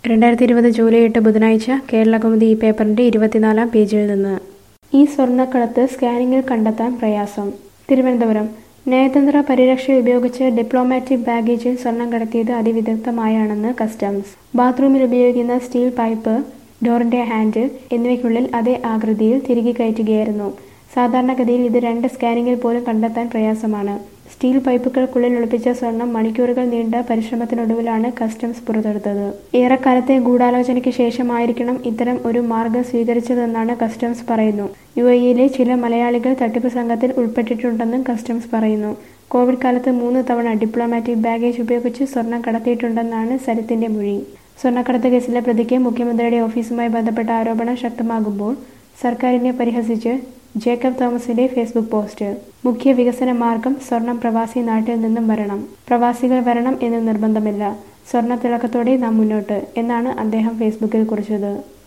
രണ്ടായിരത്തി ഇരുപത് ജൂലൈ എട്ട് ബുധനാഴ്ച കേരളകൗമുദി ഈ പേപ്പറിന്റെ ഇരുപത്തിനാലാം പേജിൽ നിന്ന് ഈ സ്വർണ്ണക്കടത്ത് സ്കാനിങ്ങിൽ കണ്ടെത്താൻ പ്രയാസം തിരുവനന്തപുരം നയതന്ത്ര പരിരക്ഷ ഉപയോഗിച്ച് ഡിപ്ലോമാറ്റിക് ബാഗേജിൽ സ്വർണം കടത്തിയത് അതിവിദഗ്ധമായാണെന്ന് കസ്റ്റംസ് ബാത്റൂമിൽ ഉപയോഗിക്കുന്ന സ്റ്റീൽ പൈപ്പ് ഡോറിന്റെ ഹാൻഡിൽ എന്നിവയ്ക്കുള്ളിൽ അതേ ആകൃതിയിൽ തിരികെ കയറ്റുകയായിരുന്നു സാധാരണഗതിയിൽ ഇത് രണ്ട് സ്കാനിങ്ങിൽ പോലും കണ്ടെത്താൻ പ്രയാസമാണ് സ്റ്റീൽ പൈപ്പുകൾക്കുള്ളിൽ ഒളിപ്പിച്ച സ്വർണം മണിക്കൂറുകൾ നീണ്ട പരിശ്രമത്തിനൊടുവിലാണ് കസ്റ്റംസ് പുറത്തെടുത്തത് ഏറെക്കാലത്തെ ഗൂഢാലോചനയ്ക്ക് ശേഷമായിരിക്കണം ഇത്തരം ഒരു മാർഗം സ്വീകരിച്ചതെന്നാണ് കസ്റ്റംസ് പറയുന്നു യു എയിലെ ചില മലയാളികൾ തട്ടിപ്പ് സംഘത്തിൽ ഉൾപ്പെട്ടിട്ടുണ്ടെന്നും കസ്റ്റംസ് പറയുന്നു കോവിഡ് കാലത്ത് മൂന്ന് തവണ ഡിപ്ലോമാറ്റിക് ബാഗേജ് ഉപയോഗിച്ച് സ്വർണം കടത്തിയിട്ടുണ്ടെന്നാണ് സരിത്തിന്റെ മൊഴി സ്വർണ്ണക്കടത്ത് കേസിലെ പ്രതിക്ക് മുഖ്യമന്ത്രിയുടെ ഓഫീസുമായി ബന്ധപ്പെട്ട ആരോപണം ശക്തമാകുമ്പോൾ സർക്കാരിനെ പരിഹസിച്ച് ജേക്കബ് തോമസിന്റെ ഫേസ്ബുക്ക് പോസ്റ്റ് മുഖ്യ വികസന മാർഗം സ്വർണം പ്രവാസി നാട്ടിൽ നിന്നും വരണം പ്രവാസികൾ വരണം എന്ന് നിർബന്ധമില്ല സ്വർണ്ണ തിളക്കത്തോടെ നാം മുന്നോട്ട് എന്നാണ് അദ്ദേഹം ഫേസ്ബുക്കിൽ കുറിച്ചത്